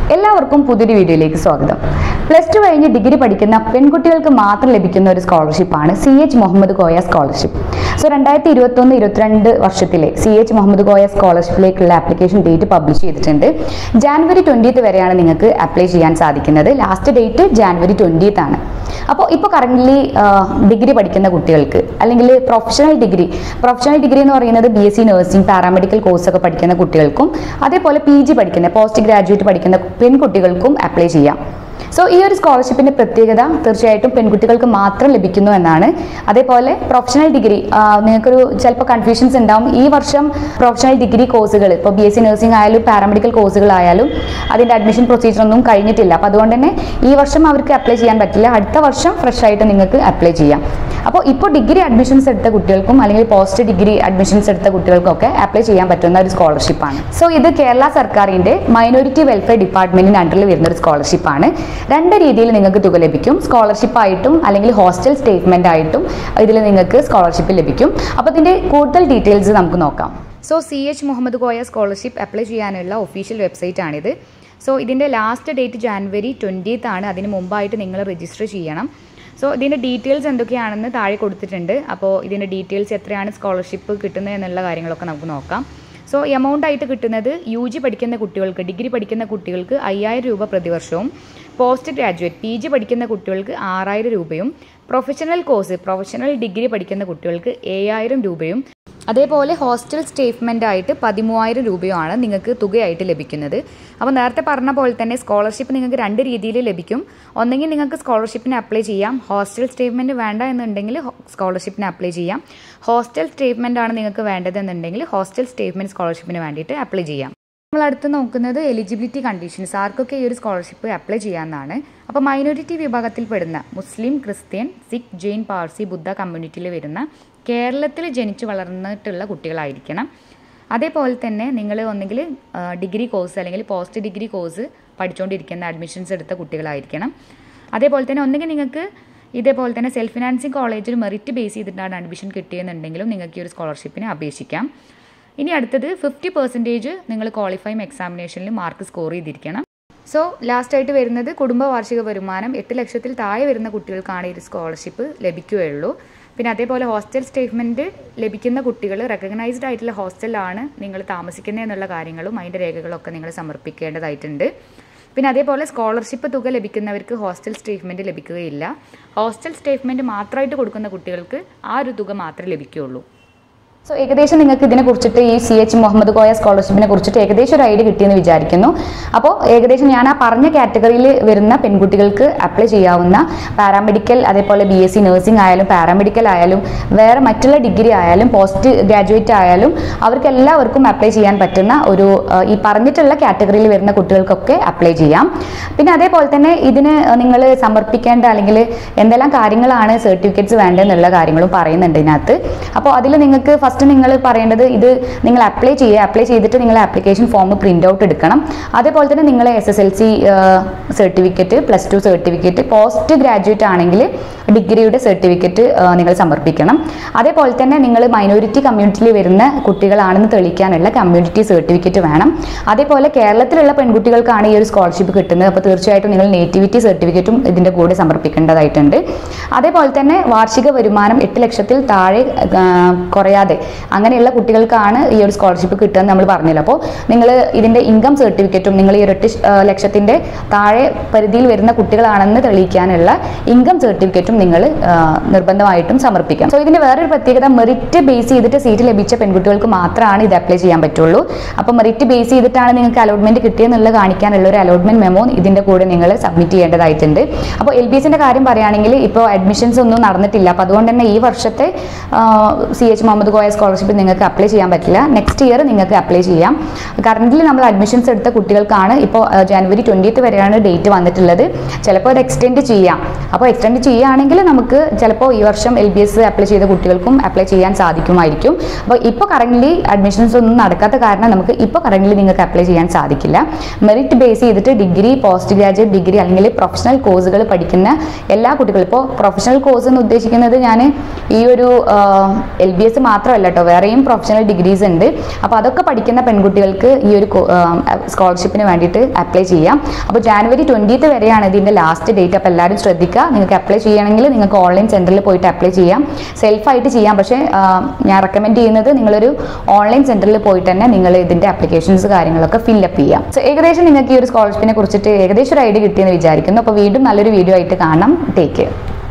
എല്ലാവർക്കും പുതിയൊരു വീഡിയോയിലേക്ക് സ്വാഗതം പ്ലസ് ടു കഴിഞ്ഞ് ഡിഗ്രി പഠിക്കുന്ന പെൺകുട്ടികൾക്ക് മാത്രം ലഭിക്കുന്ന ഒരു സ്കോളർഷിപ്പാണ് C H Muhammad Koya scholarship so രണ്ടായിരത്തി ഇരുപത്തൊന്ന് ഇരുപത്തിരണ്ട് വർഷത്തിലെ സി എച്ച് മുഹമ്മദ് കോയ സ്കോളർഷിപ്പിലേക്കുള്ള ആപ്ലിക്കേഷൻ ഡേറ്റ് പബ്ലിഷ് ചെയ്തിട്ടുണ്ട് ജാനുവരി ട്വൻറ്റീത്ത് വരെയാണ് നിങ്ങൾക്ക് അപ്ലൈ ചെയ്യാൻ സാധിക്കുന്നത് ലാസ്റ്റ് ഡേറ്റ് ജാനുവരി ട്വൻറ്റീത്ത് ആണ് അപ്പോൾ ഇപ്പോൾ കറൻ്റ്ലി ഡിഗ്രി പഠിക്കുന്ന കുട്ടികൾക്ക് അല്ലെങ്കിൽ പ്രൊഫഷണൽ ഡിഗ്രി പ്രൊഫഷണൽ ഡിഗ്രി എന്ന് പറയുന്നത് B S C nursing paramedical കോഴ്സൊക്കെ പഠിക്കുന്ന കുട്ടികൾക്കും അതേപോലെ പി ജി പഠിക്കുന്ന പോസ്റ്റ് ഗ്രാജുവേറ്റ് പഠിക്കുന്ന പെൺകുട്ടികൾക്കും അപ്ലൈ ചെയ്യാം സോ ഈ ഒരു സ്കോളർഷിപ്പിന്റെ പ്രത്യേകത തീർച്ചയായിട്ടും പെൺകുട്ടികൾക്ക് മാത്രം ലഭിക്കുന്നു എന്നാണ് അതേപോലെ പ്രൊഫഷണൽ ഡിഗ്രി നിങ്ങൾക്കൊരു ചിലപ്പോൾ കൺഫ്യൂഷൻസ് ഉണ്ടാവും ഈ വർഷം പ്രൊഫഷണൽ ഡിഗ്രി കോഴ്സുകൾ ഇപ്പോൾ ബി എസ് സി നഴ്സിംഗ് ആയാലും പാരാമെഡിക്കൽ കോഴ്സുകളായാലും അതിൻ്റെ അഡ്മിഷൻ പ്രൊസീജിയർ ഒന്നും കഴിഞ്ഞിട്ടില്ല അപ്പോൾ അതുകൊണ്ട് തന്നെ ഈ വർഷം അവർക്ക് അപ്ലൈ ചെയ്യാൻ പറ്റില്ല അടുത്ത വർഷം ഫ്രഷ് ആയിട്ട് നിങ്ങൾക്ക് അപ്ലൈ ചെയ്യാം അപ്പോൾ ഇപ്പോൾ ഡിഗ്രി അഡ്മിഷൻസ് എടുത്ത കുട്ടികൾക്കും അല്ലെങ്കിൽ പോസ്റ്റ് ഡിഗ്രി അഡ്മിഷൻസ് എടുത്ത കുട്ടികൾക്കൊക്കെ അപ്ലൈ ചെയ്യാൻ പറ്റുന്ന ഒരു സ്കോളർഷിപ്പാണ് സോ ഇത് കേരള സർക്കാരിൻ്റെ മൈനോറിറ്റി വെൽഫെയർ ഡിപ്പാർട്ട്മെന്റിന്റെ അണ്ടറിൽ വരുന്ന ഒരു സ്കോളർഷിപ്പാണ് രണ്ട് രീതിയിൽ നിങ്ങൾക്ക് തുക ലഭിക്കും സ്കോളർഷിപ്പ് ആയിട്ടും അല്ലെങ്കിൽ ഹോസ്റ്റൽ സ്റ്റേറ്റ്മെന്റ് ആയിട്ടും ഇതിൽ നിങ്ങൾക്ക് സ്കോളർഷിപ്പ് ലഭിക്കും അപ്പോൾ ഇതിന്റെ കൂടുതൽ ഡീറ്റെയിൽസ് നമുക്ക് നോക്കാം so C H Muhammad Koya scholarship apply ചെയ്യാനുള്ള ഒഫീഷ്യൽ വെബ്സൈറ്റ് ആണിത് സോ ഇതിൻ്റെ ലാസ്റ്റ് ഡേറ്റ് ജാനുവരി ട്വൻറ്റീത്ത് ആണ് അതിന് മുമ്പായിട്ട് നിങ്ങൾ രജിസ്റ്റർ ചെയ്യണം സോ ഇതിൻ്റെ ഡീറ്റെയിൽസ് എന്തൊക്കെയാണെന്ന് താഴെ കൊടുത്തിട്ടുണ്ട് അപ്പോൾ ഇതിൻ്റെ ഡീറ്റെയിൽസ് എത്രയാണ് സ്കോളർഷിപ്പ് കിട്ടുന്നത് എന്നുള്ള കാര്യങ്ങളൊക്കെ നമുക്ക് നോക്കാം സോ എമൗണ്ട് ആയിട്ട് കിട്ടുന്നത് യു ജി പഠിക്കുന്ന കുട്ടികൾക്ക് ഡിഗ്രി പഠിക്കുന്ന കുട്ടികൾക്ക് അയ്യായിരം രൂപ പ്രതിവർഷവും പോസ്റ്റ് ഗ്രാജുവേറ്റ് പി ജി പഠിക്കുന്ന കുട്ടികൾക്ക് ആറായിരം രൂപയും പ്രൊഫഷണൽ കോഴ്സ് പ്രൊഫഷണൽ ഡിഗ്രി പഠിക്കുന്ന കുട്ടികൾക്ക് ഏഴായിരം രൂപയും അതേപോലെ ഹോസ്റ്റൽ സ്റ്റേറ്റ്മെൻ്റ് ആയിട്ട് പതിമൂവായിരം രൂപയുമാണ് നിങ്ങൾക്ക് തുകയായിട്ട് ലഭിക്കുന്നത് അപ്പോൾ നേരത്തെ പറഞ്ഞ പോലെ തന്നെ സ്കോളർഷിപ്പ് നിങ്ങൾക്ക് രണ്ട് രീതിയിൽ ലഭിക്കും ഒന്നെങ്കിൽ നിങ്ങൾക്ക് സ്കോളർഷിപ്പിന് അപ്ലൈ ചെയ്യാം ഹോസ്റ്റൽ സ്റ്റേറ്റ്മെൻറ്റ് വേണ്ട എന്നുണ്ടെങ്കിൽ സ്കോളർഷിപ്പിന് അപ്ലൈ ചെയ്യാം ഹോസ്റ്റൽ സ്റ്റേറ്റ്മെൻ്റ് ആണ് നിങ്ങൾക്ക് വേണ്ടതെന്നുണ്ടെങ്കിൽ ഹോസ്റ്റൽ സ്റ്റേറ്റ്മെൻറ്റ് സ്കോളർഷിപ്പിന് വേണ്ടിയിട്ട് അപ്ലൈ ചെയ്യാം നമ്മൾ അടുത്ത് നോക്കുന്നത് എലിജിബിലിറ്റി കണ്ടീഷൻസ് ആർക്കൊക്കെ ഈ ഒരു സ്കോളർഷിപ്പ് അപ്ലൈ ചെയ്യാമെന്നാണ് അപ്പോൾ മൈനോറിറ്റി വിഭാഗത്തിൽ പെടുന്ന മുസ്ലിം ക്രിസ്ത്യൻ സിഖ് ജെയിൻ പാർസി ബുദ്ധ കമ്മ്യൂണിറ്റിയിൽ വരുന്ന കേരളത്തിൽ ജനിച്ചു വളർന്നിട്ടുള്ള കുട്ടികളായിരിക്കണം അതേപോലെ തന്നെ നിങ്ങൾ ഒന്നെങ്കിൽ ഡിഗ്രി കോഴ്സ് അല്ലെങ്കിൽ പോസ്റ്റ് ഡിഗ്രി കോഴ്സ് പഠിച്ചുകൊണ്ടിരിക്കുന്ന അഡ്മിഷൻസ് എടുത്ത കുട്ടികളായിരിക്കണം അതേപോലെ തന്നെ ഒന്നെങ്കിൽ നിങ്ങൾക്ക് ഇതേപോലെ തന്നെ സെൽഫ് ഫിനാൻസിങ് കോളേജിൽ മെറിറ്റ് ബേസ് ചെയ്തിട്ടാണ് അഡ്മിഷൻ കിട്ടിയെന്നുണ്ടെങ്കിലും നിങ്ങൾക്ക് ഈ ഒരു സ്കോളർഷിപ്പിന് അപേക്ഷിക്കാം ഇനി അടുത്തത് ഫിഫ്റ്റി പെർസെൻറ്റേജ് നിങ്ങൾ ക്വാളിഫൈം എക്സാമിനേഷനിൽ മാർക്ക് സ്കോർ ചെയ്തിരിക്കണം സോ ലാസ്റ്റ് ആയിട്ട് വരുന്നത് കുടുംബ വാർഷിക വരുമാനം എട്ട് ലക്ഷത്തിൽ താഴെ വരുന്ന കുട്ടികൾക്കാണ് ഈ ഒരു സ്കോളർഷിപ്പ് ലഭിക്കുകയുള്ളൂ പിന്നെ അതേപോലെ ഹോസ്റ്റൽ സ്റ്റേറ്റ്മെൻറ്റ് ലഭിക്കുന്ന കുട്ടികൾ റെക്കഗ്നൈസ്ഡ് ആയിട്ടുള്ള ഹോസ്റ്റലിലാണ് നിങ്ങൾ താമസിക്കുന്നത് എന്നുള്ള കാര്യങ്ങളും അതിൻ്റെ രേഖകളൊക്കെ നിങ്ങൾ സമർപ്പിക്കേണ്ടതായിട്ടുണ്ട് പിന്നെ അതേപോലെ സ്കോളർഷിപ്പ് തുക ലഭിക്കുന്നവർക്ക് ഹോസ്റ്റൽ സ്റ്റേറ്റ്മെൻറ്റ് ലഭിക്കുകയില്ല ഹോസ്റ്റൽ സ്റ്റേറ്റ്മെൻറ്റ് മാത്രമായിട്ട് കൊടുക്കുന്ന കുട്ടികൾക്ക് ആ ഒരു തുക മാത്രമേ ലഭിക്കുകയുള്ളൂ സോ ഏകദേശം നിങ്ങൾക്ക് ഇതിനെ കുറിച്ചിട്ട് ഈ സി എച്ച് മുഹമ്മദ് കോയ സ്കോളർഷിപ്പിനെ കുറിച്ചിട്ട് ഏകദേശം ഒരു ഐഡിയ കിട്ടിയെന്ന് വിചാരിക്കുന്നു അപ്പോൾ ഏകദേശം ഞാൻ ആ പറഞ്ഞ കാറ്റഗറിയിൽ വരുന്ന പെൺകുട്ടികൾക്ക് അപ്ലൈ ചെയ്യാവുന്ന പാരാമെഡിക്കൽ അതേപോലെ ബി എസ് സി നഴ്സിംഗ് ആയാലും പാരാമെഡിക്കൽ ആയാലും വേറെ മറ്റുള്ള ഡിഗ്രി ആയാലും പോസ്റ്റ് ഗ്രാജുവേറ്റ് ആയാലും അവർക്ക് എല്ലാവർക്കും അപ്ലൈ ചെയ്യാൻ പറ്റുന്ന ഒരു ഈ പറഞ്ഞിട്ടുള്ള കാറ്റഗറിയിൽ വരുന്ന കുട്ടികൾക്കൊക്കെ അപ്ലൈ ചെയ്യാം പിന്നെ അതേപോലെ തന്നെ ഇതിന് നിങ്ങൾ സമർപ്പിക്കേണ്ട അല്ലെങ്കിൽ എന്തെല്ലാം കാര്യങ്ങളാണ് സർട്ടിഫിക്കറ്റ്സ് വേണ്ടതെന്നുള്ള കാര്യങ്ങളും പറയുന്നുണ്ട് ഇതിനകത്ത് അപ്പോൾ അതിൽ നിങ്ങൾക്ക് ഫസ്റ്റ് നിങ്ങൾ പറയേണ്ടത് ഇത് നിങ്ങൾ അപ്ലൈ ചെയ്യുക അപ്ലൈ ചെയ്തിട്ട് നിങ്ങൾ ആപ്ലിക്കേഷൻ ഫോം പ്രിൻ്റ് ഔട്ട് എടുക്കണം അതേപോലെ തന്നെ നിങ്ങൾ S S L C certificate plus two certificate post graduate ആണെങ്കിൽ ഡിഗ്രിയുടെ സർട്ടിഫിക്കറ്റ് നിങ്ങൾ സമർപ്പിക്കണം അതേപോലെ തന്നെ നിങ്ങൾ മൈനോറിറ്റി കമ്മ്യൂണിറ്റിയിൽ വരുന്ന കുട്ടികളാണെന്ന് തെളിയിക്കാനുള്ള കമ്മ്യൂണിറ്റി സർട്ടിഫിക്കറ്റ് വേണം അതേപോലെ കേരളത്തിലുള്ള പെൺകുട്ടികൾക്കാണ് ഈ ഒരു സ്കോളർഷിപ്പ് കിട്ടുന്നത് അപ്പോൾ തീർച്ചയായിട്ടും നിങ്ങൾ നേറ്റിവിറ്റി സർട്ടിഫിക്കറ്റും ഇതിൻ്റെ കൂടെ സമർപ്പിക്കേണ്ടതായിട്ടുണ്ട് അതേപോലെ തന്നെ വാർഷിക വരുമാനം എട്ട് ലക്ഷത്തിൽ താഴെ കുറയാതെ അങ്ങനെയുള്ള കുട്ടികൾക്കാണ് ഈ ഒരു സ്കോളർഷിപ്പ് കിട്ടുക നമ്മൾ പറഞ്ഞല്ലോ അപ്പോൾ നിങ്ങൾ ഇതിൻ്റെ ഇൻകം സർട്ടിഫിക്കറ്റും നിങ്ങൾ ഈ ഒരു എട്ട് ലക്ഷത്തിൻ്റെ താഴെ പരിധിയിൽ വരുന്ന കുട്ടികളാണെന്ന് തെളിയിക്കാനുള്ള ഇൻകം സർട്ടിഫിക്കറ്റും നിങ്ങൾ നിർബന്ധമായിട്ടും സമർപ്പിക്കാം സോ ഇതിൻ്റെ വേറൊരു പ്രത്യേകത മെറിറ്റ് ബേസ് ചെയ്തിട്ട് സീറ്റ് ലഭിച്ച പെൺകുട്ടികൾക്ക് മാത്രമാണ് ഇത് അപ്ലൈ ചെയ്യാൻ പറ്റുള്ളൂ അപ്പോൾ മെറിറ്റ് ബേസ് ചെയ്തിട്ടാണ് നിങ്ങൾക്ക് അലോട്ട്മെന്റ് കിട്ടിയെന്നുള്ളത് കാണിക്കാനുള്ള ഒരു അലോട്ട്മെന്റ് മെമോ ഇതിൻ്റെ കൂടെ നിങ്ങൾ സബ്മിറ്റ് ചെയ്യേണ്ടതായിട്ടുണ്ട് അപ്പോൾ എൽ ബി എസിൻ്റെ കാര്യം പറയുകയാണെങ്കിൽ ഇപ്പോൾ അഡ്മിഷൻസ് ഒന്നും നടന്നിട്ടില്ല അപ്പോൾ അതുകൊണ്ട് തന്നെ ഈ വർഷത്തെ C H Muhammad Koya scholarship നിങ്ങൾക്ക് അപ്ലൈ ചെയ്യാൻ പറ്റില്ല നെക്സ്റ്റ് ഇയർ നിങ്ങൾക്ക് അപ്ലൈ ചെയ്യാം കറൻ്റ് നമ്മൾ അഡ്മിഷൻസ് എടുത്ത കുട്ടികൾക്കാണ് ഇപ്പോൾ ജനുവരി ട്വൻറ്റീത്ത് വരെയാണ് ഡേറ്റ് വന്നിട്ടുള്ളത് ചിലപ്പോൾ അത് എക്സ്റ്റെൻഡ് ചെയ്യാം അപ്പോൾ എക്സ്റ്റെൻഡ് ചെയ്യുകയാണെങ്കിൽ നമുക്ക് ചിലപ്പോൾ ഈ വർഷം എൽ ബി എസ് അപ്ലൈ ചെയ്ത കുട്ടികൾക്കും അപ്ലൈ ചെയ്യാൻ സാധിക്കുമായിരിക്കും അപ്പോൾ ഇപ്പോൾ കറൻ്റ് അഡ്മിഷൻസ് ഒന്നും നടക്കാത്ത കാരണം നമുക്ക് ഇപ്പോൾ കറൻ്റ് നിങ്ങൾക്ക് അപ്ലൈ ചെയ്യാൻ സാധിക്കില്ല മെറിറ്റ് ബേസ് ചെയ്തിട്ട് ഡിഗ്രി പോസ്റ്റ് ഗ്രാജുവേറ്റ് ഡിഗ്രി അല്ലെങ്കിൽ പ്രൊഫഷണൽ കോഴ്സുകൾ പഠിക്കുന്ന എല്ലാ കുട്ടികളും ഇപ്പോൾ പ്രൊഫഷണൽ കോഴ്സ് എന്ന് ഉദ്ദേശിക്കുന്നത് ഞാൻ ഈ ഒരു എൽ ബി എസ് മാത്രമല്ല മാത്രമല്ല കേട്ടോ വേറെയും പ്രൊഫഷണൽ ഡിഗ്രീസ് ഉണ്ട് അപ്പോൾ അതൊക്കെ പഠിക്കുന്ന പെൺകുട്ടികൾക്ക് ഈ ഒരു സ്കോളർഷിപ്പിന് വേണ്ടിയിട്ട് അപ്ലൈ ചെയ്യാം അപ്പോൾ ജാനുവരി ട്വൻറ്റീത്ത് വരെയാണ് ഇതിൻ്റെ ലാസ്റ്റ് ഡേറ്റ് അപ്പോൾ എല്ലാവരും ശ്രദ്ധിക്കുക നിങ്ങൾക്ക് അപ്ലൈ ചെയ്യണമെങ്കിൽ നിങ്ങൾക്ക് ഓൺലൈൻ സെൻറ്ററിൽ പോയിട്ട് അപ്ലൈ ചെയ്യാം സെൽഫായിട്ട് ചെയ്യാം പക്ഷേ ആ, ഞാൻ റെക്കമെൻഡ് ചെയ്യുന്നത് നിങ്ങളൊരു ഓൺലൈൻ സെൻറ്ററിൽ പോയിട്ട് തന്നെ നിങ്ങൾ ഇതിൻ്റെ ആപ്ലിക്കേഷൻസ് കാര്യങ്ങളൊക്കെ ഫില്ലപ്പ് ചെയ്യാം സോ ഏകദേശം നിങ്ങൾക്ക് ഈ ഒരു സ്കോളർഷിപ്പിനെ കുറിച്ചിട്ട് ഏകദേശം ഒരു ഐഡിയ കിട്ടിയെന്ന് വിചാരിക്കുന്നു അപ്പോൾ വീണ്ടും നല്ലൊരു വീഡിയോ ആയിട്ട് കാണാം ടേക്ക് കെയർ